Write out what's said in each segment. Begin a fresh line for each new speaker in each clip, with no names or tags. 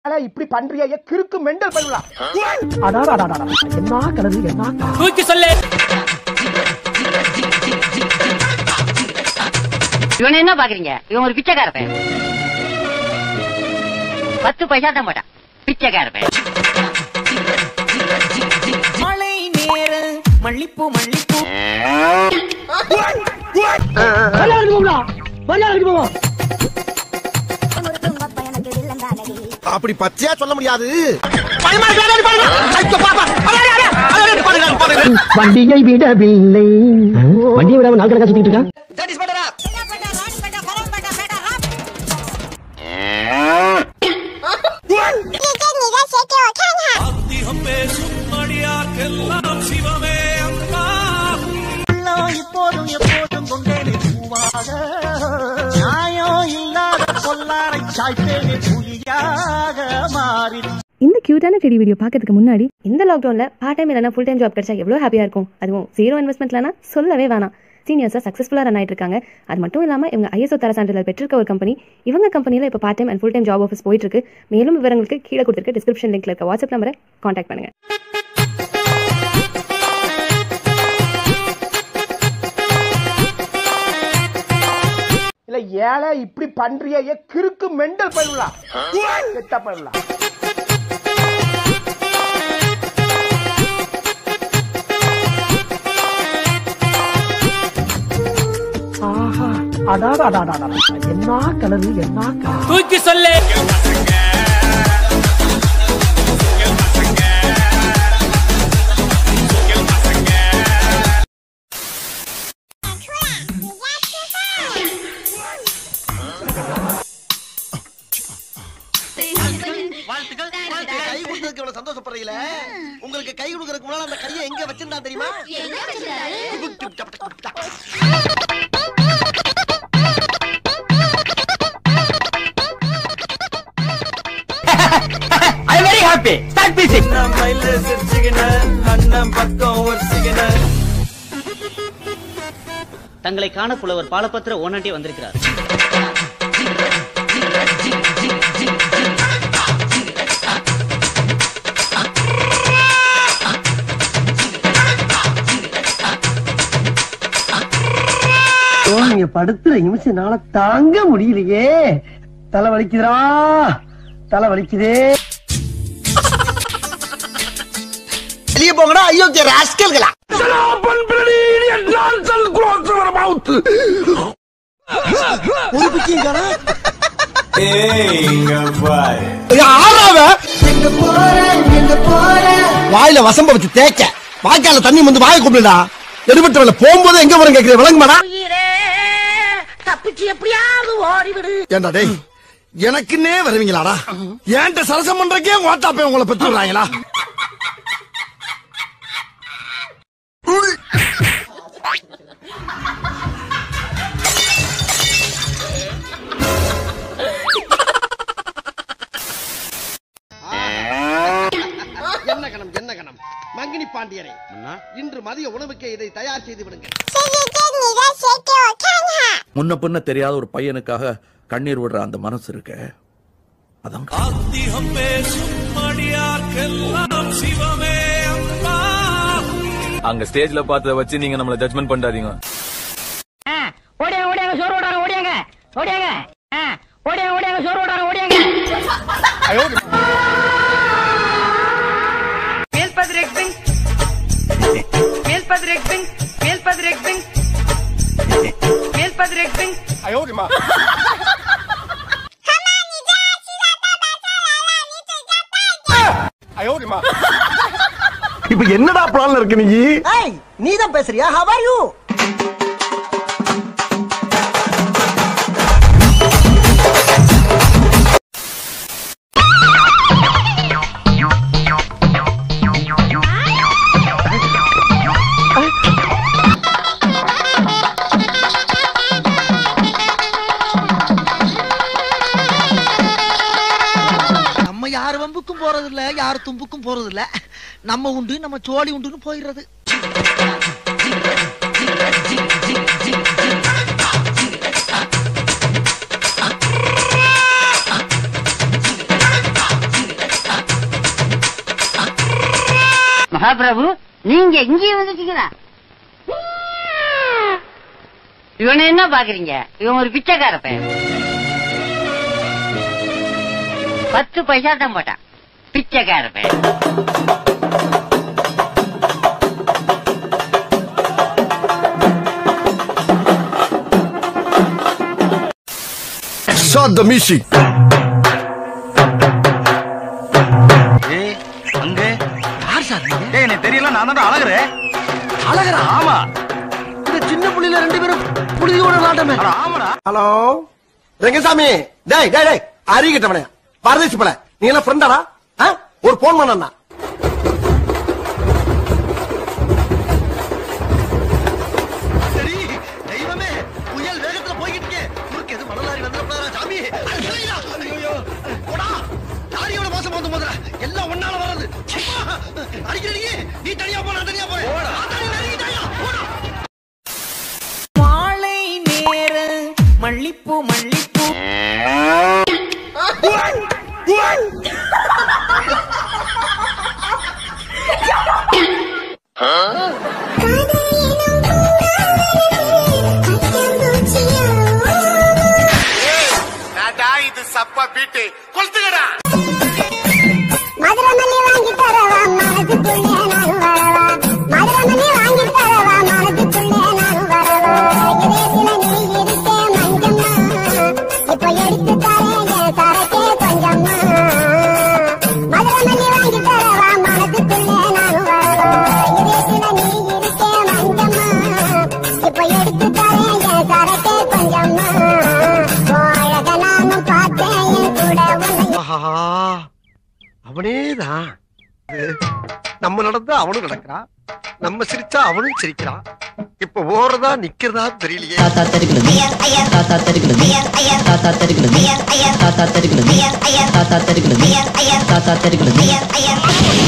ஆனா இப்படி பண்றியே கிறுக்கு மெண்டல் பண்ணலாம்
என்ன கலரு என்ன
தூக்கி சொல்லு
இவனை என்ன பாக்குறீங்க இவன் ஒரு பிச்சைக்கார பையன் பத்து பைசா தான் போட்டான் பிச்சைக்கார பையன்
மழை நேர மல்லிப்பூ மல்லிப்பூ
அப்படி பச்சையா சொல்ல முடியாது
வண்டியை விடவில்லை வண்டியை விடாம நாள் கணக்கா சுத்திட்டு இருக்கா
இப்போதும் எப்போதும் கொண்டேனே பூவாக நியாயம் இல்லாத பொல்லாரை சாய்த்தேனே புலியாக மாறி
இந்த கியூட்டான டெடி வீடியோ பார்க்கறதுக்கு முன்னாடி இந்த லாக்டவுனில் பார்ட் டைம் இல்லைனா ஃபுல் டைம் ஜாப் கிடைச்சா எவ்வளோ ஹாப்பியாக இருக்கும் அதுவும் ஜீரோ இன்வெஸ்ட்மெண்ட்லனா சொல்லவே வேணாம் சீனியர்ஸாக சக்ஸஸ்ஃபுல்லாக ரன் ஆயிட்டு இருக்காங்க அது மட்டும் இல்லாமல் இவங்க ஐஎஸ்ஓ தர சான்றிதழ் பெற்றிருக்க ஒரு கம்பெனி இவங்க கம்பெனியில் இப்போ part time and full time job office போயிட்டு இருக்கு மேலும் விவரங்களுக்கு கீழே கொடுத்துருக்க டிஸ்கிரிப்ஷன் லிங்க்ல இருக்க வாட்ஸ்அப் நம்பரை காண்டாக்ட் பண்ணுங்க
இல்ல ஏழை இப்படி பண்றியே கிறுக்கு மெண்டல் பண்ணலாம் கெட்ட பண்ணலாம்
ஆஹா அடாடா அடாடா என்ன கலரு என்ன கலரு
தூக்கி சொல்லு
கை கொடுத்ததுக்கு இவ்வளவு சந்தோஷப்படுறீங்களே உங்களுக்கு கை கொடுக்கறதுக்கு முன்னால அந்த கையை எங்க வச்சிருந்தா தெரியுமா
ஐ வெரி ஹாப்பி ஸ்டார்ட் பீசிங் மயில சிரிச்சுக்கின அண்ணன் பக்கம் ஒரிச்சுக்கின
தங்களை காண புலவர் பாலபத்திர ஓனாண்டி வந்திருக்கிறார்
நீங்க படுத்துற நிமிஷம்னால தாங்க முடியலையே தலை வலிக்குதுடா தலை வலிக்குதே
வெளியே போங்கடா அயோக்கிய ராஸ்கல்களா ஒரு பிக்கையும் காணோம். இது ஆறாவ? வாயில வசம்ப வச்சு தேய்க்க வாய்க்கால தண்ணி வந்து வாயை கூப்பிடுடா எடுபட்ட வேலை போகும்போது எங்க வரும் கேக்குற விளங்குமாடா
தப்பிச்சு எப்படியாவது ஓடிவிடு
ஏண்டா டேய் எனக்குன்னே வருவீங்களாடா ஏன்ட்ட சரசம் பண்றக்கே ஓட்டாப்பே உங்களை பெற்று விடுறாங்களா என்ன கணம் என்ன கணம் மங்கினி பாண்டியனை இன்று மதிய உணவுக்கு இதை தயார் செய்து விடுங்க
முன்ன பின்ன தெரியாத ஒரு பையனுக்காக கண்ணீர் விடுற அந்த மனசு இருக்க அதான்
அதிகம் பேசும் மடியார்க்கெல்லாம் சிவமே அம்மா
அங்க ஸ்டேஜ்ல பார்த்தத வச்சு நீங்க நம்மள ஜட்மெண்ட் பண்ணாதீங்க
ஓடியாங்க ஓடியாங்க சோறு ஓடாங்க ஓடியாங்க ஓடியாங்க ஆ, ஓடியாங்க ஓடியாங்க சோறு ஓடாங்க ஓடியாங்க மேல்பது ரெக்பிங் மேல்பது ரெக்பிங் மேல்பது ரெக்பிங் மேல்பது ரெக்பிங்
இப்ப என்னடா பிளான்ல இருக்கு நீ
நீ தான் பேசுறியா ஹவ் ஆர் யூ
நம்ம யார் வம்புக்கும் போறது இல்ல யார் தும்புக்கும் போறது இல்ல நம்ம உண்டு நம்ம சோழி உண்டுன்னு போயிடுறது
மகாபிரபு நீங்க இங்கே வந்துட்டீங்களா இவனை என்ன பாக்குறீங்க இவன் ஒரு பிச்சைக்கார பையன் பத்து பைசா தான் போட்டான் பிச்சைக்கார பையன்
Shut the music.
அங்க யார் சார் ஏய் எனக்கு தெரியல நான் தான் அழகுற அழகுறா ஆமா
இந்த சின்ன புள்ளில ரெண்டு பேரும் புளியோட விளாட்டமே
அட, ஆமாடா
ஹலோ ரெங்கசாமி டேய் டேய் டேய் அறிகிட்டவனே பரதேசி போல நீ எல்லாம் ஃப்ரெண்டாடா ஒரு போன் பண்ணா சரி தெய்வமே புயல் வேகத்துல போய்கிட்டு இருக்கே குறுக்கு எது மணலாரி வந்துடப்படாதா சாமி ஐயோ போடா தாடியோட மோசம் வந்து முதல்ல எல்லாம் ஒன்னால வர்றது சும்மா அடிக்கிறீங்க நீ தனியா போ நான் தனியா போறேன் நான் தனியா, நீ தனியா, போடா
மாலை நேர மல்லிப்பூ மல்லிப்பூ
இது சப்பா பீட்டு கொளுத்துக்கடா
மதுரை மல்லி வாங்கி தரவா மனதுக்குள்ளே நானும் வரவா மதுரை மல்லி வாங்கி தரவா மனதுக்குள்ளே நானும் வரவா இதயத்துல நீ இருக்கே மஞ்சம்மா இப்ப எடுத்து தரேன் சரக்கே கொஞ்சம்மா மதுரை மல்லி வாங்கி தரவா மனதுக்குள்ளே நானும் வரவா இதயத்துல நீ இருக்கே மஞ்சம்மா இப்ப எடுத்து தரேன் சரக்கே கொஞ்சம்மா அழக நானும் பார்த்தேன் என் கூட உன்னை
ஆஹா அவனேதான் நம்ம நடந்தா அவனும் நடக்கிறான் நம்ம சிரிச்சா அவனும் சிரிக்கிறான் இப்ப ஓடுறதா நிக்கிறதா தெரியலையே
தாத்தா தெருக்குது தாத்தா தெருக்குது தாத்தா தெருக்குது தாத்தா தெருக்குது தாத்தா தெருக்குது தாத்தா தெருக்குது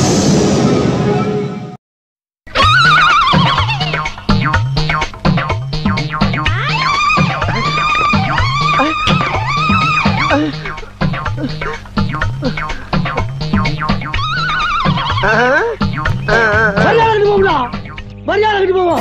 மரியாதை போங்களா மரியாதை போவோம்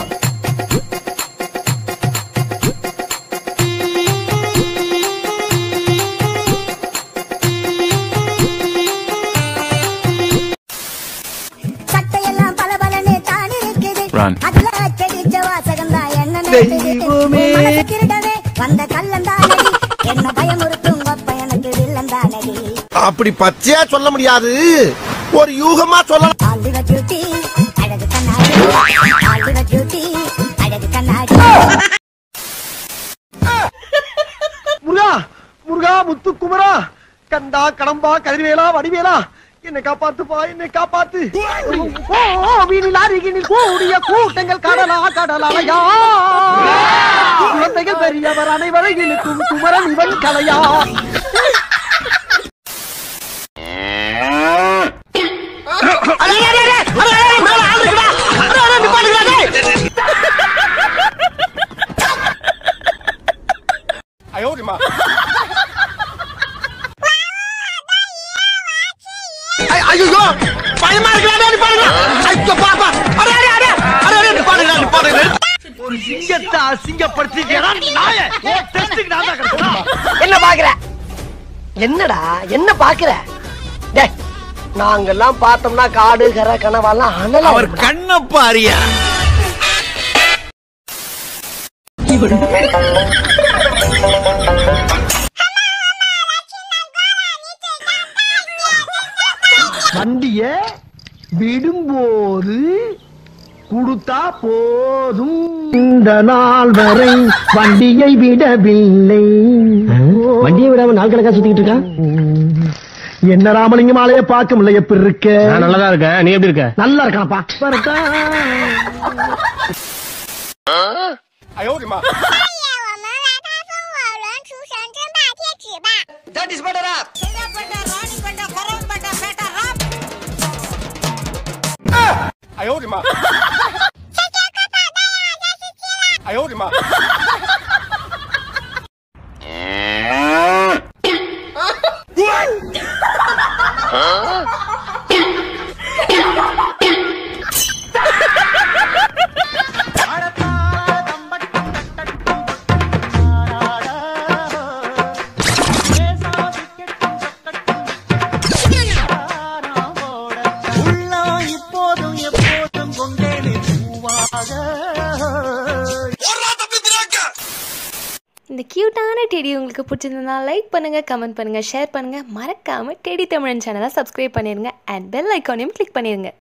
சட்டையெல்லாம் பளபளன்னு தான் இருக்குது
Run.
அதுல அச்சடிச்ச வாசகம் தான் என்ன நடக்குது உன் மனசு திருடவே வந்த கள்ளம் தானடி என்ன பயமுறுத்தும் ஒப்ப எனக்கு வில்லன் தானடி
அப்படி பச்சையா சொல்ல முடியாது ஒரு யூகமா சொல்லலாம்
ஆல்விட பியூட்டி அழகு கண்ணாடி ஆல்விட பியூட்டி அழகு கண்ணாடி
முருகா முருகா முத்து குமரா கண்டா கடம்பா கதிர்வேலா வடிவேலா என்னை காப்பாத்துப்பா என்னை காப்பாத்து ஓ வீணில் அருகினில் கூடிய கூட்டங்கள் கடலா கடலாயா குழந்தைகள் பெரியவர் அனைவரும் இழுக்கும் குமரன் இவன் கலையா ஐயோ பயமா இருக்கிறானே நிப்பாடுங்க ஐயோ பாப்பா அடே அடே அடே அடே அடே நிப்பாடுங்க நிப்பாடுங்க ஒரு சிங்கத்தை அசிங்கப்படுத்திட்டேனா நாய ஓ டெஸ்டுக்கு நான் தான் கிடைச்சா
என்ன பாக்குற என்னடா என்ன பாக்குற டேய் நாங்கெல்லாம் பார்த்தோம்னா காடு கரை கனவெல்லாம் அனலா
அவர் கண்ண பாரியா
வண்டிய விடும்போது கொடுத்தா போதும் இந்த நாள் வரை வண்டியை விடவில்லை
வண்டியை விடாம நாள் கணக்கா சுத்திக்கிட்டு இருக்கா
என்ன ராமலிங்கம் ஆலைய பார்க்க முடியல எப்படி இருக்க
நான் நல்லாதான் இருக்கேன் நீ எப்படி இருக்க
நல்லா இருக்கானப்பா வரட்டா?
That is better up.
இந்த க்யூட்டான டெடி உங்களுக்கு பிடிச்சிருந்தா லைக் பண்ணுங்கள் கமெண்ட் பண்ணுங்கள் ஷேர் பண்ணுங்கள் மறக்காமல் டெடி தமிழன் சேனலை சப்ஸ்கிரைப் பண்ணிடுங்க அண்ட் பெல் ஐக்கானையும் கிளிக் பண்ணிடுங்க